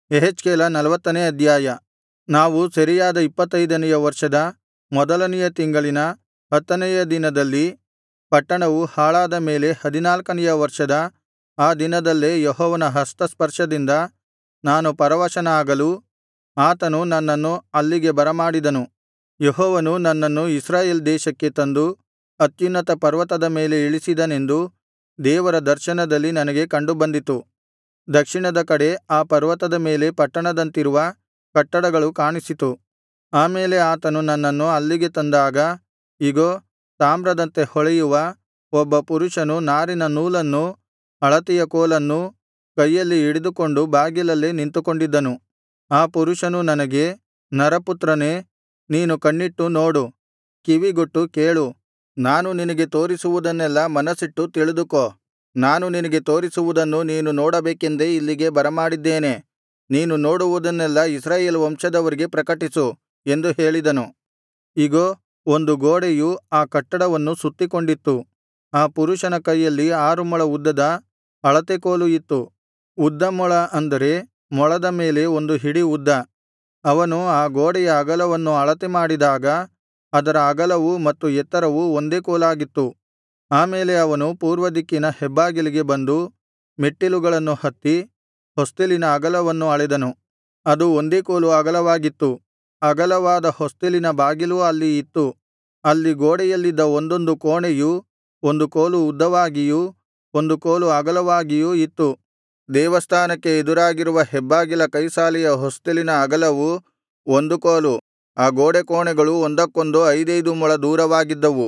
ಯೆಹೆಜ್ಕೇಲ ನಲ್ವತ್ತನೇ ಅಧ್ಯಾಯ ನಾವು ಸೆರೆಯಾದ ಇಪ್ಪತ್ತೈದನೆಯ ವರ್ಷದ ಮೊದಲನೆಯ ತಿಂಗಳಿನ ಹತ್ತನೆಯ ದಿನದಲ್ಲಿ ಪಟ್ಟಣವು ಹಾಳಾದ ಮೇಲೆ ಹದಿನಾಲ್ಕನೆಯ ವರ್ಷದ ಆ ದಿನದಲ್ಲೇ ಯೆಹೋವನ ಹಸ್ತಸ್ಪರ್ಶದಿಂದ ನಾನು ಪರವಶನಾಗಲು ಆತನು ನನ್ನನ್ನು ಅಲ್ಲಿಗೆ ಬರಮಾಡಿದನು ಯೆಹೋವನು ನನ್ನನ್ನು ಇಸ್ರಾಯೇಲ್ ದೇಶಕ್ಕೆ ತಂದು ಅತ್ಯುನ್ನತ ಪರ್ವತದ ಮೇಲೆ ಇಳಿಸಿದನೆಂದು ದೇವರ ದರ್ಶನದಲ್ಲಿ ನನಗೆ ಕಂಡುಬಂದಿತು ದಕ್ಷಿಣದ ಕಡೆ ಆ ಪರ್ವತದ ಮೇಲೆ ಪಟ್ಟಣದಂತಿರುವ ಕಟ್ಟಡಗಳು ಕಾಣಿಸಿತು ಆ ಮೇಲೆ ಆತನು ನನ್ನನ್ನು ಅಲ್ಲಿಗೆ ತಂದಾಗ ಇಗೋ ತಾಮ್ರದಂತೆ ಹೊಳೆಯುವ ಒಬ್ಬ ಪುರುಷನು ನಾರಿನ ನೂಲನ್ನೂ ಅಳತೆಯ ಕೋಲನ್ನೂ ಕೈಯಲ್ಲಿ ಹಿಡಿದುಕೊಂಡು ಬಾಗಿಲಲ್ಲೇ ನಿಂತುಕೊಂಡಿದ್ದನು ಆ ಪುರುಷನು ನನಗೆ ನರಪುತ್ರನೇ ನೀನು ಕಣ್ಣಿಟ್ಟು ನೋಡು ಕಿವಿಗೊಟ್ಟು ಕೇಳು ನಾನು ನಿನಗೆ ತೋರಿಸುವುದನ್ನೆಲ್ಲಾ ಮನಸ್ಸಿಟ್ಟು ತಿಳಿದುಕೋ ನಾನು ನಿನಗೆ ತೋರಿಸುವುದನ್ನು ನೀನು ನೋಡಬೇಕೆಂದೇ ಇಲ್ಲಿಗೆ ಬರಮಾಡಿದ್ದೇನೆ ನೀನು ನೋಡುವುದನ್ನೆಲ್ಲಾ ಇಸ್ರಾಯೇಲ್ ವಂಶದವರಿಗೆ ಪ್ರಕಟಿಸು ಎಂದು ಹೇಳಿದನು ಇಗೋ ಒಂದು ಗೋಡೆಯು ಆ ಕಟ್ಟಡವನ್ನು ಸುತ್ತಿಕೊಂಡಿತ್ತು ಆ ಪುರುಷನ ಕೈಯಲ್ಲಿ ಆರು ಮೊಳ ಉದ್ದದ ಅಳತೆ ಕೋಲು ಇತ್ತು ಉದ್ದ ಮೊಳ ಅಂದರೆ ಮೊಳದ ಮೇಲೆ ಒಂದು ಹಿಡಿ ಉದ್ದ ಅವನು ಆ ಗೋಡೆಯ ಅಗಲವನ್ನು ಅಳತೆ ಮಾಡಿದಾಗ ಅದರ ಅಗಲವೂ ಮತ್ತು ಎತ್ತರವೂ ಒಂದೇ ಕೋಲಾಗಿತ್ತು ಆಮೇಲೆ ಅವನು ಪೂರ್ವದಿಕ್ಕಿನ ಹೆಬ್ಬಾಗಿಲಿಗೆ ಬಂದು ಮೆಟ್ಟಿಲುಗಳನ್ನು ಹತ್ತಿ ಹೊಸ್ತಿಲಿನ ಅಗಲವನ್ನು ಅಳೆದನು ಅದು ಒಂದೇ ಕೋಲು ಅಗಲವಾಗಿತ್ತು ಅಗಲವಾದ ಹೊಸ್ತಿಲಿನ ಬಾಗಿಲೂ ಅಲ್ಲಿ ಇತ್ತು ಅಲ್ಲಿ ಗೋಡೆಯಲ್ಲಿದ್ದ ಒಂದೊಂದು ಕೋಣೆಯು ಒಂದು ಕೋಲು ಉದ್ದವಾಗಿಯೂ ಒಂದು ಕೋಲು ಅಗಲವಾಗಿಯೂ ಇತ್ತು ದೇವಸ್ಥಾನಕ್ಕೆ ಎದುರಾಗಿರುವ ಹೆಬ್ಬಾಗಿಲ ಕೈಸಾಲೆಯ ಹೊಸ್ತಿಲಿನ ಅಗಲವು ಒಂದು ಕೋಲು ಆ ಗೋಡೆ ಕೋಣೆಗಳು ಒಂದಕ್ಕೊಂದು ಐದೈದು ಮೊಳ ದೂರವಾಗಿದ್ದವು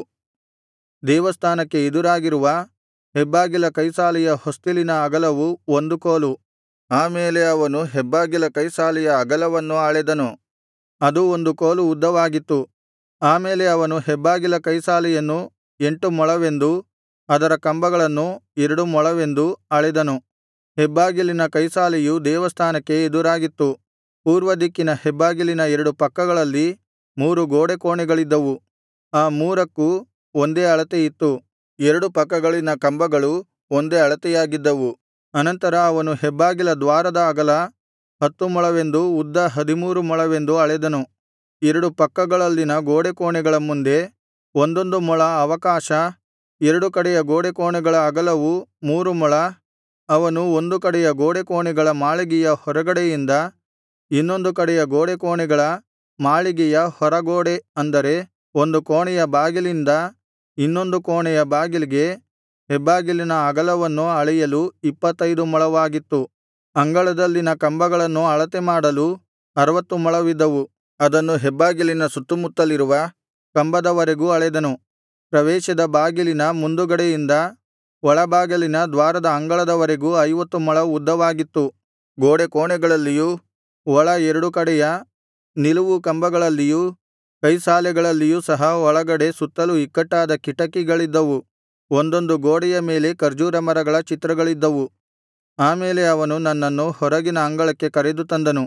ದೇವಸ್ಥಾನಕ್ಕೆ ಎದುರಾಗಿರುವ ಹೆಬ್ಬಾಗಿಲ ಕೈಸಾಲೆಯ ಹೊಸ್ತಿಲಿನ ಅಗಲವು ಒಂದು ಕೋಲು ಆ ಮೇಲೆ ಅವನು ಹೆಬ್ಬಾಗಿಲ ಕೈಸಾಲೆಯ ಅಗಲವನ್ನು ಅಳೆದನು ಅದು ಒಂದು ಕೋಲು ಉದ್ದವಾಗಿತ್ತು ಆ ಮೇಲೆ ಅವನು ಹೆಬ್ಬಾಗಿಲ ಕೈಸಾಲೆಯನ್ನು ಎಂಟು ಮೊಳವೆಂದೂ ಅದರ ಕಂಬಗಳನ್ನು ಎರಡು ಮೊಳವೆಂದೂ ಅಳೆದನು ಹೆಬ್ಬಾಗಿಲಿನ ಕೈಸಾಲೆಯು ದೇವಸ್ಥಾನಕ್ಕೆ ಎದುರಾಗಿತ್ತು ಪೂರ್ವದಿಕ್ಕಿನ ಹೆಬ್ಬಾಗಿಲಿನ ಎರಡು ಪಕ್ಕಗಳಲ್ಲಿ ಮೂರು ಗೋಡೆ ಕೋಣೆಗಳಿದ್ದವು ಆ ಮೂರಕ್ಕೂ ಒಂದೇ ಅಳತೆ ಇತ್ತು ಎರಡು ಪಕ್ಕಗಳಿನ ಕಂಬಗಳು ಒಂದೇ ಅಳತೆಯಾಗಿದ್ದವು ಅನಂತರ ಅವನು ಹೆಬ್ಬಾಗಿಲ ದ್ವಾರದ ಅಗಲ ಹತ್ತು ಮೊಳವೆಂದೂ ಉದ್ದ ಹದಿಮೂರು ಮೊಳವೆಂದೂ ಅಳೆದನು ಎರಡು ಪಕ್ಕಗಳಲ್ಲಿನ ಗೋಡೆ ಕೋಣೆಗಳ ಮುಂದೆ ಒಂದೊಂದು ಮೊಳ ಅವಕಾಶ ಎರಡು ಕಡೆಯ ಗೋಡೆ ಕೋಣೆಗಳ ಅಗಲವು ಮೂರು ಮೊಳ ಅವನು ಒಂದು ಕಡೆಯ ಗೋಡೆ ಕೋಣೆಗಳ ಮಾಳಿಗೆಯ ಹೊರಗಡೆಯಿಂದ ಇನ್ನೊಂದು ಕಡೆಯ ಗೋಡೆ ಕೋಣೆಗಳ ಮಾಳಿಗೆಯ ಹೊರಗೋಡೆ ಅಂದರೆ ಒಂದು ಕೋಣೆಯ ಬಾಗಿಲಿಂದ ಇನ್ನೊಂದು ಕೋಣೆಯ ಬಾಗಿಲಿಗೆ ಹೆಬ್ಬಾಗಿಲಿನ ಅಗಲವನ್ನು ಅಳೆಯಲು ಇಪ್ಪತ್ತೈದು ಮೊಳವಾಗಿತ್ತು ಅಂಗಳದಲ್ಲಿನ ಕಂಬಗಳನ್ನು ಅಳತೆ ಮಾಡಲು ಅರವತ್ತು ಮೊಳವಿದ್ದವು ಅದನ್ನು ಹೆಬ್ಬಾಗಿಲಿನ ಸುತ್ತುಮುತ್ತಲಿರುವ ಕಂಬದವರೆಗೂ ಅಳೆದನು ಪ್ರವೇಶದ ಬಾಗಿಲಿನ ಮುಂದುಗಡೆಯಿಂದ ಒಳಬಾಗಿಲಿನ ದ್ವಾರದ ಅಂಗಳದವರೆಗೂ ಐವತ್ತು ಮೊಳ ಉದ್ದವಾಗಿತ್ತು ಗೋಡೆ ಕೋಣೆಗಳಲ್ಲಿಯೂ ಒಳ ಎರಡು ಕಡೆಯ ನಿಲುವು ಕಂಬಗಳಲ್ಲಿಯೂ ಕೈಸಾಲೆಗಳಲ್ಲಿಯೂ ಸಹ ಒಳಗಡೆ ಸುತ್ತಲೂ ಇಕ್ಕಟ್ಟಾದ ಕಿಟಕಿಗಳಿದ್ದವು ಒಂದೊಂದು ಗೋಡೆಯ ಮೇಲೆ ಖರ್ಜೂರ ಮರಗಳ ಚಿತ್ರಗಳಿದ್ದವು ಆಮೇಲೆ ಅವನು ನನ್ನನ್ನು ಹೊರಗಿನ ಅಂಗಳಕ್ಕೆ ಕರೆದು ತಂದನು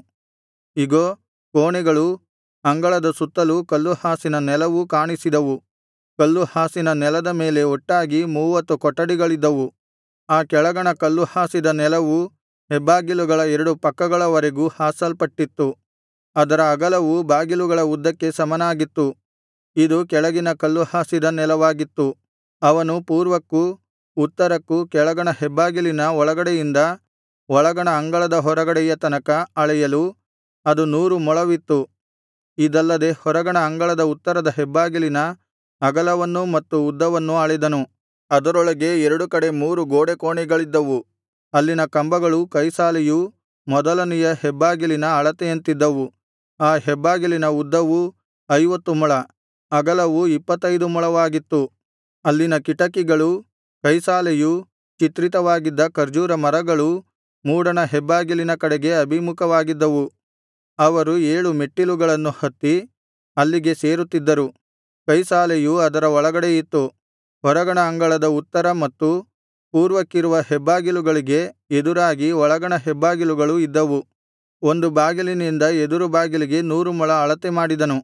ಇಗೋ ಕೋಣೆಗಳೂ ಅಂಗಳದ ಸುತ್ತಲೂ ಕಲ್ಲುಹಾಸಿನ ನೆಲವೂ ಕಾಣಿಸಿದವು ಕಲ್ಲುಹಾಸಿನ ನೆಲದ ಮೇಲೆ ಒಟ್ಟಾಗಿ ಮೂವತ್ತು ಕೊಠಡಿಗಳಿದ್ದವು ಆ ಕೆಳಗಣ ಕಲ್ಲು ಹಾಸಿದ ನೆಲವು ಹೆಬ್ಬಾಗಿಲುಗಳ ಎರಡು ಪಕ್ಕಗಳವರೆಗೂ ಹಾಸಲ್ಪಟ್ಟಿತ್ತು ಅದರ ಅಗಲವು ಬಾಗಿಲುಗಳ ಉದ್ದಕ್ಕೆ ಸಮನಾಗಿತ್ತು ಇದು ಕೆಳಗಿನ ಕಲ್ಲು ಹಾಸಿದ ನೆಲವಾಗಿತ್ತು ಅವನು ಪೂರ್ವಕ್ಕೂ ಉತ್ತರಕ್ಕೂ ಕೆಳಗಣ ಹೆಬ್ಬಾಗಿಲಿನ ಒಳಗಡೆಯಿಂದ ಒಳಗಣ ಅಂಗಳದ ಹೊರಗಡೆಯ ತನಕ ಅಳೆಯಲು ಅದು ನೂರು ಮೊಳವಿತ್ತು ಇದಲ್ಲದೆ ಹೊರಗಣ ಅಂಗಳದ ಉತ್ತರದ ಹೆಬ್ಬಾಗಿಲಿನ ಅಗಲವನ್ನೂ ಮತ್ತು ಉದ್ದವನ್ನೂ ಅಳೆದನು ಅದರೊಳಗೆ ಎರಡು ಕಡೆ ಮೂರು ಗೋಡೆ ಕೋಣೆಗಳಿದ್ದವು ಅಲ್ಲಿನ ಕಂಬಗಳೂ ಕೈಸಾಲೆಯೂ ಮೊದಲನೆಯ ಹೆಬ್ಬಾಗಿಲಿನ ಅಳತೆಯಂತಿದ್ದವು ಆ ಹೆಬ್ಬಾಗಿಲಿನ ಉದ್ದವು ಐವತ್ತು ಮೊಳ ಅಗಲವು ಇಪ್ಪತ್ತೈದು ಮೊಳವಾಗಿತ್ತು ಅಲ್ಲಿನ ಕಿಟಕಿಗಳೂ ಕೈಸಾಲೆಯೂ ಚಿತ್ರಿತವಾಗಿದ್ದ ಖರ್ಜೂರ ಮರಗಳೂ ಮೂಡಣ ಹೆಬ್ಬಾಗಿಲಿನ ಕಡೆಗೆ ಅಭಿಮುಖವಾಗಿದ್ದವು ಅವರು ಏಳು ಮೆಟ್ಟಿಲುಗಳನ್ನು ಹತ್ತಿ ಅಲ್ಲಿಗೆ ಸೇರುತ್ತಿದ್ದರು ಕೈಸಾಲೆಯು ಅದರ ಒಳಗಡೆ ಇತ್ತು ಹೊರಗಣ ಅಂಗಳದ ಉತ್ತರ ಮತ್ತು ಪೂರ್ವಕ್ಕಿರುವ ಹೆಬ್ಬಾಗಿಲುಗಳಿಗೆ ಎದುರಾಗಿ ಒಳಗಣ ಹೆಬ್ಬಾಗಿಲುಗಳು ಇದ್ದವು ಒಂದು ಬಾಗಿಲಿನಿಂದ ಎದುರು ಬಾಗಿಲಿಗೆ ನೂರು ಮೊಳ ಅಳತೆ ಮಾಡಿದನು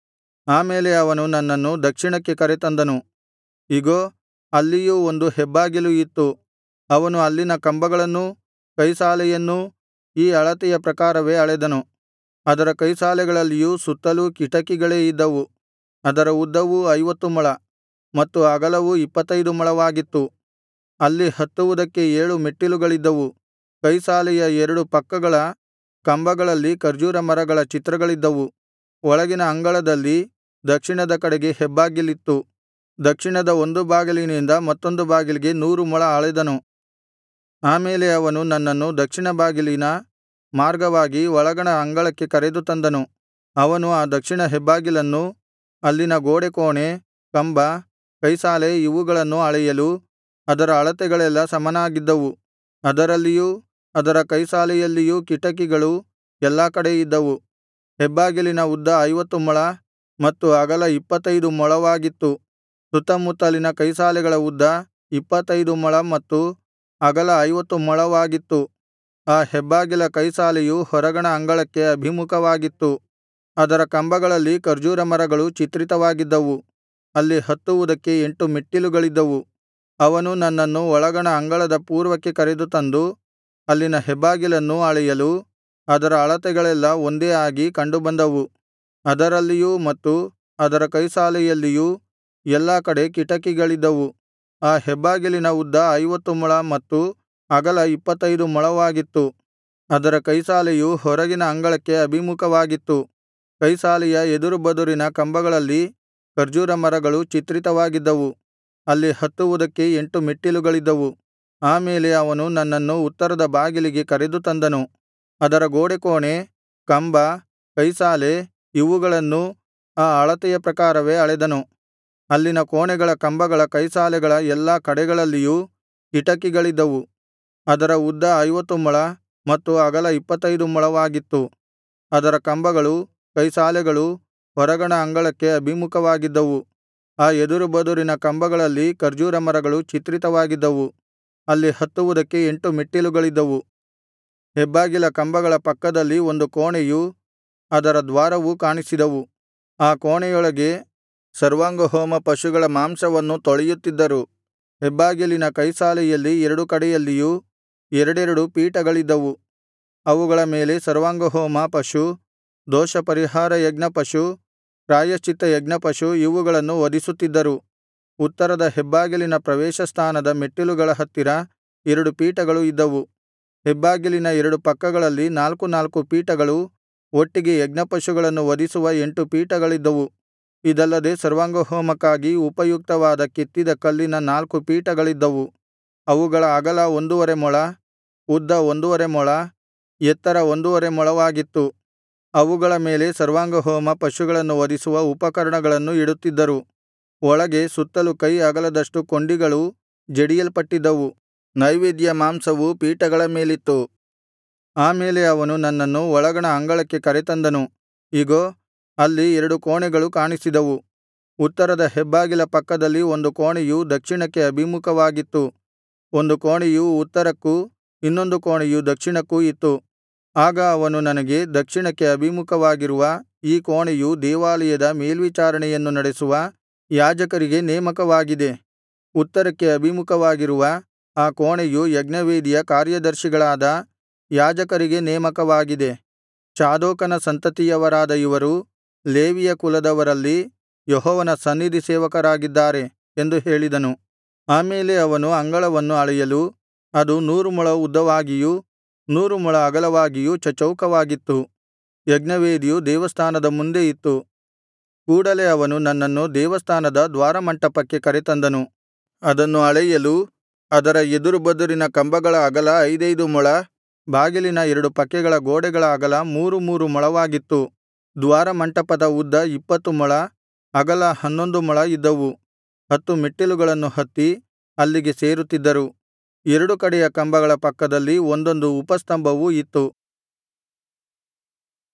ಆಮೇಲೆ ಅವನು ನನ್ನನ್ನು ದಕ್ಷಿಣಕ್ಕೆ ಕರೆತಂದನು ಇಗೋ ಅಲ್ಲಿಯೂ ಒಂದು ಹೆಬ್ಬಾಗಿಲು ಇತ್ತು ಅವನು ಅಲ್ಲಿನ ಕಂಬಗಳನ್ನೂ ಕೈಸಾಲೆಯನ್ನೂ ಈ ಅಳತೆಯ ಪ್ರಕಾರವೇ ಅಳೆದನು ಅದರ ಕೈಸಾಲೆಗಳಲ್ಲಿಯೂ ಸುತ್ತಲೂ ಕಿಟಕಿಗಳೇ ಇದ್ದವು ಅದರ ಉದ್ದವು ಐವತ್ತು ಮೊಳ ಮತ್ತು ಅಗಲವು ಇಪ್ಪತ್ತೈದು ಮೊಳವಾಗಿತ್ತು ಅಲ್ಲಿ ಹತ್ತುವುದಕ್ಕೆ ಏಳು ಮೆಟ್ಟಿಲುಗಳಿದ್ದವು ಕೈಸಾಲೆಯ ಎರಡು ಪಕ್ಕಗಳ ಕಂಬಗಳಲ್ಲಿ ಖರ್ಜೂರ ಮರಗಳ ಚಿತ್ರಗಳಿದ್ದವು ಒಳಗಿನ ಅಂಗಳದಲ್ಲಿ ದಕ್ಷಿಣದ ಕಡೆಗೆ ಹೆಬ್ಬಾಗಿಲಿತ್ತು ದಕ್ಷಿಣದ ಒಂದು ಬಾಗಿಲಿನಿಂದ ಮತ್ತೊಂದು ಬಾಗಿಲಿಗೆ ನೂರು ಮೊಳ ಅಳೆದನು ಆಮೇಲೆ ಅವನು ನನ್ನನ್ನು ದಕ್ಷಿಣ ಬಾಗಿಲಿನ ಮಾರ್ಗವಾಗಿ ಒಳಗಣ ಅಂಗಳಕ್ಕೆ ಕರೆದು ತಂದನು ಅವನು ಆ ದಕ್ಷಿಣ ಹೆಬ್ಬಾಗಿಲನ್ನೂ ಅಲ್ಲಿನ ಗೋಡೆಕೋಣೆ ಕಂಬ ಕೈಸಾಲೆ ಇವುಗಳನ್ನು ಅಳೆಯಲು ಅದರ ಅಳತೆಗಳೆಲ್ಲಾ ಸಮನಾಗಿದ್ದವು ಅದರಲ್ಲಿಯೂ ಅದರ ಕೈಸಾಲೆಯಲ್ಲಿಯೂ ಕಿಟಕಿಗಳು ಎಲ್ಲಾ ಕಡೆ ಇದ್ದವು ಹೆಬ್ಬಾಗಿಲಿನ ಉದ್ದ ಐವತ್ತು ಮೊಳ ಮತ್ತು ಅಗಲ ಇಪ್ಪತ್ತೈದು ಮೊಳವಾಗಿತ್ತು ಸುತ್ತಮುತ್ತಲಿನ ಕೈಸಾಲೆಗಳ ಉದ್ದ ಇಪ್ಪತ್ತೈದು ಮೊಳ ಮತ್ತು ಅಗಲ ಐವತ್ತು ಮೊಳವಾಗಿತ್ತು ಆ ಹೆಬ್ಬಾಗಿಲ ಕೈಸಾಲೆಯು ಹೊರಗಣ ಅಂಗಳಕ್ಕೆ ಅಭಿಮುಖವಾಗಿತ್ತು ಅದರ ಕಂಬಗಳಲ್ಲಿ ಖರ್ಜೂರ ಮರಗಳು ಚಿತ್ರಿತವಾಗಿದ್ದವು ಅಲ್ಲಿ ಹತ್ತುವುದಕ್ಕೆ ಎಂಟು ಮೆಟ್ಟಿಲುಗಳಿದ್ದವು ಅವನು ನನ್ನನ್ನು ಒಳಗಣ ಅಂಗಳದ ಪೂರ್ವಕ್ಕೆ ಕರೆದು ತಂದು ಅಲ್ಲಿನ ಹೆಬ್ಬಾಗಿಲನ್ನೂ ಅಳೆಯಲು ಅದರ ಅಳತೆಗಳೆಲ್ಲಾ ಒಂದೇ ಆಗಿ ಕಂಡುಬಂದವು ಅದರಲ್ಲಿಯೂ ಮತ್ತು ಅದರ ಕೈಸಾಲೆಯಲ್ಲಿಯೂ ಎಲ್ಲಾ ಕಡೆ ಕಿಟಕಿಗಳಿದ್ದವು ಆ ಹೆಬ್ಬಾಗಿಲಿನ ಉದ್ದ ಐವತ್ತು ಮೊಳ ಮತ್ತು ಅಗಲ ಇಪ್ಪತ್ತೈದು ಮೊಳವಾಗಿತ್ತು ಅದರ ಕೈಸಾಲೆಯು ಹೊರಗಿನ ಅಂಗಳಕ್ಕೆ ಅಭಿಮುಖವಾಗಿತ್ತು ಕೈಸಾಲೆಯ ಎದುರುಬದುರಿನ ಕಂಬಗಳಲ್ಲಿ ಖರ್ಜೂರ ಮರಗಳು ಚಿತ್ರಿತವಾಗಿದ್ದವು ಅಲ್ಲಿ ಹತ್ತುವುದಕ್ಕೆ ಎಂಟು ಮೆಟ್ಟಿಲುಗಳಿದ್ದವು ಆಮೇಲೆ ಅವನು ನನ್ನನ್ನು ಉತ್ತರದ ಬಾಗಿಲಿಗೆ ಕರೆದು ತಂದನು ಅದರ ಗೋಡೆಕೋಣೆ ಕಂಬ ಕೈಸಾಲೆ ಇವುಗಳನ್ನೂ ಆ ಅಳತೆಯ ಪ್ರಕಾರವೇ ಅಳೆದನು ಅಲ್ಲಿನ ಕೋಣೆಗಳ ಕಂಬಗಳ ಕೈಸಾಲೆಗಳ ಎಲ್ಲಾ ಕಡೆಗಳಲ್ಲಿಯೂ ಕಿಟಕಿಗಳಿದ್ದವು ಅದರ ಉದ್ದ ಐವತ್ತು ಮೊಳ ಮತ್ತು ಅಗಲ ಇಪ್ಪತ್ತೈದು ಮೊಳವಾಗಿತ್ತು ಅದರ ಕಂಬಗಳೂ ಕೈಸಾಲೆಗಳೂ ಹೊರಗಣ ಅಂಗಳಕ್ಕೆ ಅಭಿಮುಖವಾಗಿದ್ದವು ಆ ಎದುರುಬದುರಿನ ಕಂಬಗಳಲ್ಲಿ ಖರ್ಜೂರ ಮರಗಳು ಚಿತ್ರಿತವಾಗಿದ್ದವು ಅಲ್ಲಿ ಹತ್ತುವುದಕ್ಕೆ ಎಂಟು ಮೆಟ್ಟಿಲುಗಳಿದ್ದವು ಹೆಬ್ಬಾಗಿಲ ಕಂಬಗಳ ಪಕ್ಕದಲ್ಲಿ ಒಂದು ಕೋಣೆಯೂ ಅದರ ದ್ವಾರವೂ ಕಾಣಿಸಿದವು ಆ ಕೋಣೆಯೊಳಗೆ ಸರ್ವಾಂಗಹೋಮ ಪಶುಗಳ ಮಾಂಸವನ್ನು ತೊಳೆಯುತ್ತಿದ್ದರು ಹೆಬ್ಬಾಗಿಲಿನ ಕೈಸಾಲೆಯಲ್ಲಿ ಎರಡು ಕಡೆಯಲ್ಲಿಯೂ ಎರಡೆರಡು ಪೀಠಗಳಿದ್ದವು ಅವುಗಳ ಮೇಲೆ ಸರ್ವಾಂಗಹೋಮ ಪಶು ದೋಷಪರಿಹಾರ ಯಜ್ಞಪಶು ಪ್ರಾಯಶ್ಚಿತ್ತ ಯಜ್ಞಪಶು ಇವುಗಳನ್ನು ವಧಿಸುತ್ತಿದ್ದರು ಉತ್ತರದ ಹೆಬ್ಬಾಗಿಲಿನ ಪ್ರವೇಶಸ್ಥಾನದ ಮೆಟ್ಟಿಲುಗಳ ಹತ್ತಿರ ಎರಡು ಪೀಠಗಳು ಇದ್ದವು ಹೆಬ್ಬಾಗಿಲಿನ ಎರಡು ಪಕ್ಕಗಳಲ್ಲಿ ನಾಲ್ಕು ನಾಲ್ಕು ಪೀಠಗಳು ಒಟ್ಟಿಗೆ ಯಜ್ಞಪಶುಗಳನ್ನು ವಧಿಸುವ ಎಂಟು ಪೀಠಗಳಿದ್ದವು ಇದಲ್ಲದೆ ಸರ್ವಾಂಗಹೋಮಕ್ಕಾಗಿ ಉಪಯುಕ್ತವಾದ ಕೆತ್ತಿದ ಕಲ್ಲಿನ ನಾಲ್ಕು ಪೀಠಗಳಿದ್ದವು ಅವುಗಳ ಅಗಲ ಒಂದೂವರೆ ಮೊಳ ಉದ್ದ ಒಂದೂವರೆ ಮೊಳ ಎತ್ತರ ಒಂದೂವರೆ ಮೊಳವಾಗಿತ್ತು ಅವುಗಳ ಮೇಲೆ ಸರ್ವಾಂಗಹೋಮ ಪಶುಗಳನ್ನು ವಧಿಸುವ ಉಪಕರಣಗಳನ್ನು ಇಡುತ್ತಿದ್ದರು ಒಳಗೆ ಸುತ್ತಲು ಕೈ ಅಗಲದಷ್ಟು ಕೊಂಡಿಗಳು ಜಡಿಯಲ್ಪಟ್ಟಿದ್ದವು ನೈವೇದ್ಯ ಮಾಂಸವು ಪೀಠಗಳ ಮೇಲಿತ್ತು ಆಮೇಲೆ ಅವನು ನನ್ನನ್ನು ಒಳಗಣ ಅಂಗಳಕ್ಕೆ ಕರೆತಂದನು ಇಗೋ ಅಲ್ಲಿ ಎರಡು ಕೋಣೆಗಳು ಕಾಣಿಸಿದವು ಉತ್ತರದ ಹೆಬ್ಬಾಗಿಲ ಪಕ್ಕದಲ್ಲಿ ಒಂದು ಕೋಣೆಯು ದಕ್ಷಿಣಕ್ಕೆ ಅಭಿಮುಖವಾಗಿತ್ತು ಒಂದು ಕೋಣೆಯು ಉತ್ತರಕ್ಕೂ ಇನ್ನೊಂದು ಕೋಣೆಯು ದಕ್ಷಿಣಕ್ಕೂ ಇತ್ತು ಆಗ ಅವನು ನನಗೆ ದಕ್ಷಿಣಕ್ಕೆ ಅಭಿಮುಖವಾಗಿರುವ ಈ ಕೋಣೆಯು ದೇವಾಲಯದ ಮೇಲ್ವಿಚಾರಣೆಯನ್ನು ನಡೆಸುವ ಯಾಜಕರಿಗೆ ನೇಮಕವಾಗಿದೆ ಉತ್ತರಕ್ಕೆ ಅಭಿಮುಖವಾಗಿರುವ ಆ ಕೋಣೆಯು ಯಜ್ಞವೇದಿಯ ಕಾರ್ಯದರ್ಶಿಗಳಾದ ಯಾಜಕರಿಗೆ ನೇಮಕವಾಗಿದೆ ಚಾದೋಕನ ಸಂತತಿಯವರಾದ ಇವರು ಲೇವಿಯ ಕುಲದವರಲ್ಲಿ ಯೆಹೋವನ ಸನ್ನಿಧಿ ಸೇವಕರಾಗಿದ್ದಾರೆ ಎಂದು ಹೇಳಿದನು ಆಮೇಲೆ ಅವನು ಅಂಗಳವನ್ನು ಅಳೆಯಲು ಅದು ನೂರು ಮೊಳ ಉದ್ದವಾಗಿಯೂ ನೂರು ಮೊಳ ಅಗಲವಾಗಿಯೂ ಚಚ್ಚೌಕವಾಗಿತ್ತು ಯಜ್ಞವೇದಿಯು ದೇವಸ್ಥಾನದ ಮುಂದೆ ಇತ್ತು ಕೂಡಲೆ ಅವನು ನನ್ನನ್ನು ದೇವಸ್ಥಾನದ ದ್ವಾರಮಂಟಪಕ್ಕೆ ಕರೆತಂದನು ಅದನ್ನು ಅಳೆಯಲು ಅದರ ಎದುರುಬದುರಿನ ಕಂಬಗಳ ಅಗಲ ಐದೈದು ಮೊಳ ಬಾಗಿಲಿನ ಎರಡು ಪಕ್ಕೆಗಳ ಗೋಡೆಗಳ ಅಗಲ ಮೂರು ಮೂರು ಮೊಳವಾಗಿತ್ತು ದ್ವಾರಮಂಟಪದ ಉದ್ದ ಇಪ್ಪತ್ತು ಮೊಳ ಅಗಲ ಹನ್ನೊಂದು ಮೊಳ ಇದ್ದವು ಹತ್ತು ಮೆಟ್ಟಿಲುಗಳನ್ನು ಹತ್ತಿ ಅಲ್ಲಿಗೆ ಸೇರುತ್ತಿದ್ದರು ಎರಡು ಕಡೆಯ ಕಂಬಗಳ ಪಕ್ಕದಲ್ಲಿ ಒಂದೊಂದು ಉಪಸ್ತಂಭವೂ ಇತ್ತು